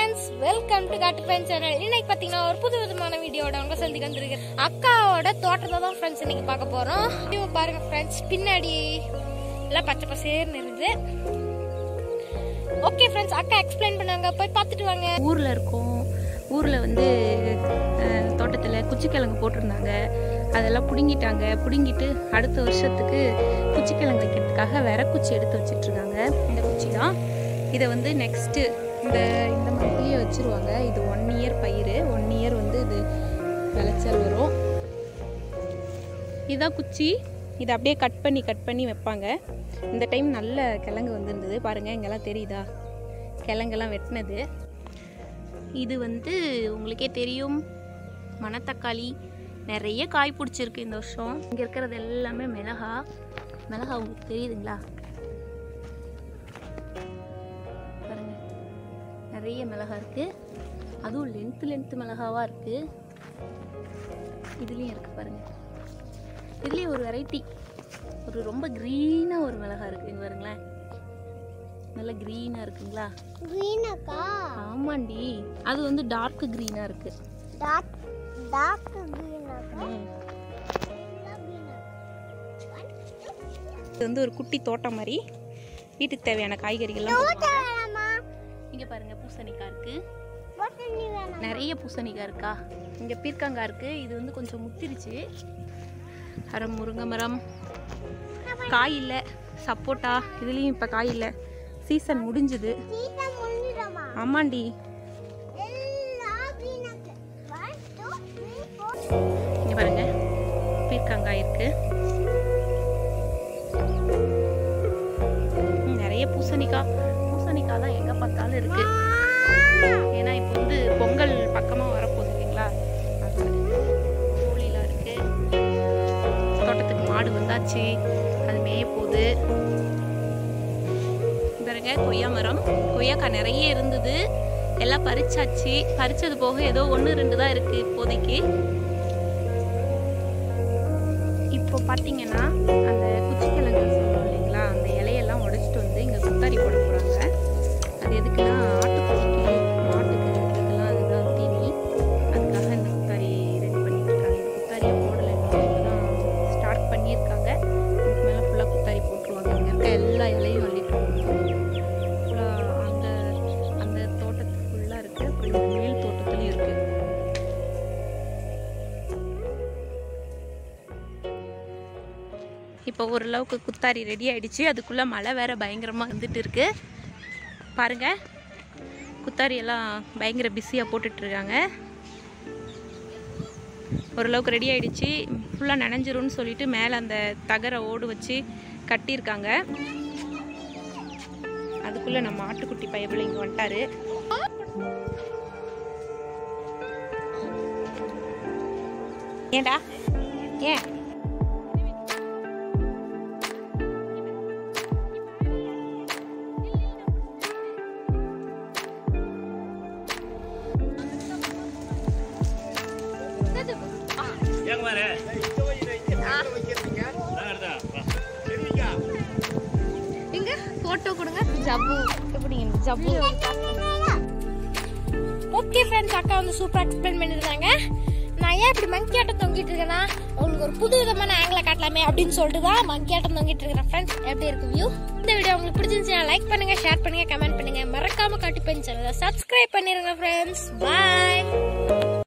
Friends welcome to காட்டு பையன் channel இன்னைக்கு பார்த்தீங்கன்னா ஒரு புது விதமான வீடியோட உங்க சொல்லி வந்திருக்கு அக்காவோட தோட்டத்தை தான் ஃப்ரெண்ட்ஸ் இன்னைக்கு பார்க்க போறோம் இவங்க பாருங்க ஃப்ரெண்ட்ஸ் பின்னாடி எல்லாம் பச்சை பசேர்னு இருக்குது ஓகே ஃப்ரெண்ட்ஸ் அக்கா எக்ஸ்பிளைன் பண்ணாங்க போய் பார்த்துட்டு வாங்க ஊரில் இருக்கோம் ஊரில் வந்து அஹ், தோட்டத்தில் குச்சிக்கிழங்கு போட்டிருந்தாங்க அதெல்லாம் பிடுங்கிட்டாங்க பிடுங்கிட்டு அடுத்த வருஷத்துக்கு குச்சிக்கிழங்கு வைக்கிறதுக்காக விர குச்சி எடுத்து வச்சிட்ருக்காங்க இந்த குச்சி தான் இதை வந்து நெக்ஸ்ட்டு இந்த இந்த மந்த்லேயே வச்சுருவாங்க இது ஒன் இயர் பயிர் ஒன் இயர் வந்து இது விளைச்சல் வரும் இதான் குச்சி இதை அப்படியே கட் பண்ணி கட் பண்ணி வைப்பாங்க இந்த டைம் நல்ல கிழங்கு வந்திருந்தது பாருங்கள் இங்கெல்லாம் தெரியுதா கிழங்கெல்லாம் வெட்டினது இது வந்து உங்களுக்கே தெரியும் மணத்தக்காளி நிறைய காய் பிடிச்சிருக்கு இந்த வருஷம் இங்கே இருக்கிறது எல்லாமே மிளகா மிளகா உங்களுக்கு தெரியுதுங்களா பாருங்க நிறைய மிளகா இருக்கு அதுவும் லென்த்து லென்த்து மிளகாவா இருக்கு இதுலேயும் இருக்கு பாருங்க இதுலேயும் ஒரு வெரைட்டி ஒரு ரொம்ப க்ரீனாக ஒரு மிளகா இருக்கு இங்க பாருங்களேன் நல்லா க்ரீனாக இருக்குங்களா க்ரீனாக்கா ஆமாண்டி அது வந்து டார்க் க்ரீனா இருக்கு டார்க் டார்க் க்ரீனாக்கா இது வந்து ஒரு குட்டி தோட்டம் மாதிரி வீட்டுக்கு தேவையான காய்கறிகள்லாம் போடுவாங்க. இங்க பாருங்க பூசணிக்காய் இருக்கு நிறைய பூசணிக்காய் இருக்கா இங்க பீர்க்கங்காய் இருக்கு இது வந்து கொஞ்சம் முத்திருச்சு அப்புறம் முருங்கை மரம் காய் இல்லை சப்போட்டா இதுலேயும் இப்போ காய் இல்லை சீசன் முடிஞ்சுது ஆமாண்டி இங்க பாருங்க பீர்க்கங்காய் இருக்கு ம், நிறைய பூசணிக்காய் பூசணிக்காய் தான் எங்க பார்த்தாலும் இருக்கு ஏன்னா இப்போ வந்து பொங்கல் பக்கமா வரப்போகுது இல்லைங்களா அதனால கோழிலாம் இருக்கு தோட்டத்துக்கு மாடு வந்தாச்சு அது மேய போகுது பாருங்க கொய்யா மரம் கொய்யாக்காய் நிறைய இருந்தது எல்லாம் பறிச்சாச்சு பறிச்சது போக ஏதோ ஒன்று ரெண்டு தான் இருக்கு இப்போதைக்கு இப்போ பார்த்தீங்கன்னா அந்த குச்சிக்கிழங்கு சொல்லுவோம் இல்லைங்களா அந்த இலையெல்லாம் உடைச்சிட்டு வந்து இங்கே குத்தாரி போட போகிறாங்க அது எதுக்குன்னா ஆட்டுக்குட்டிக்கு மாட்டுக்கு இதுக்கெல்லாம் அதுதான் தீனி அதுக்காக இந்த குத்தாரி ரெடி பண்ணிட்டு இருக்காங்க இந்த குத்தாரியை போடலை தான் ஸ்டார்ட் பண்ணியிருக்காங்க இதுக்கு மேலே ஃபுல்லாக குத்தாரி போட்டுருவாங்க இங்கே இருக்க எல்லா இலையும் அள்ளிட்டு ஃபுல்லாக அந்த அந்த தோட்டத்துக்கு ஃபுல்லாக இருக்குது அப்புறம் இந்த மேல் தோட்டத்துலையும் இருக்குது இப்போ ஓரளவுக்கு குத்தாரி ரெடி ஆயிடுச்சு அதுக்குள்ளே மழை வேற பயங்கரமாக வந்துட்டு இருக்கு பாருங்க குத்தாரி எல்லாம் பயங்கர பிஸியாக போட்டுட்ருக்காங்க ஓரளவுக்கு ரெடி ஆயிடுச்சு ஃபுல்லாக நனைஞ்சிரும்னு சொல்லிட்டு மேலே அந்த தகர ஓடு வச்சு கட்டியிருக்காங்க அதுக்குள்ளே நம்ம ஆட்டுக்குட்டி பயபில் இங்கே வந்துட்டாரு ஏன்டா ஏன் ஏங்க மாரு நான் எடுத்தா வா. இங்க போட்டோ கொடுங்க ஜப்பு எப்படி ஜப்பு ஓகே ஃப்ரெண்ட்ஸ் அக்கா வந்து சூப்பரா எக்ஸ்பிளைன் பண்ணிருந்தாங்க நான் ஏன் இப்படி மங்கி ஆட்டம் தொங்கிட்டு இருக்கேன்னா உங்களுக்கு ஒரு புது விதமான ஆங்கில காட்டலாமே அப்படின்னு சொல்லிட்டு தான் மங்கி ஆட்டம் தொங்கிட்டு இருக்கிறேன் ஃப்ரெண்ட்ஸ் எப்படி இருக்கு வியூ இந்த வீடியோ உங்களுக்கு பிடிச்சிருந்துச்சுன்னா லைக் பண்ணுங்க ஷேர் பண்ணுங்க கமெண்ட் பண்ணுங்க மறக்காம காட்டி பென் சேனலை சப்ஸ்கிரைப் பண்ணிருங்க ஃப்ரெண்ட்ஸ் பாய்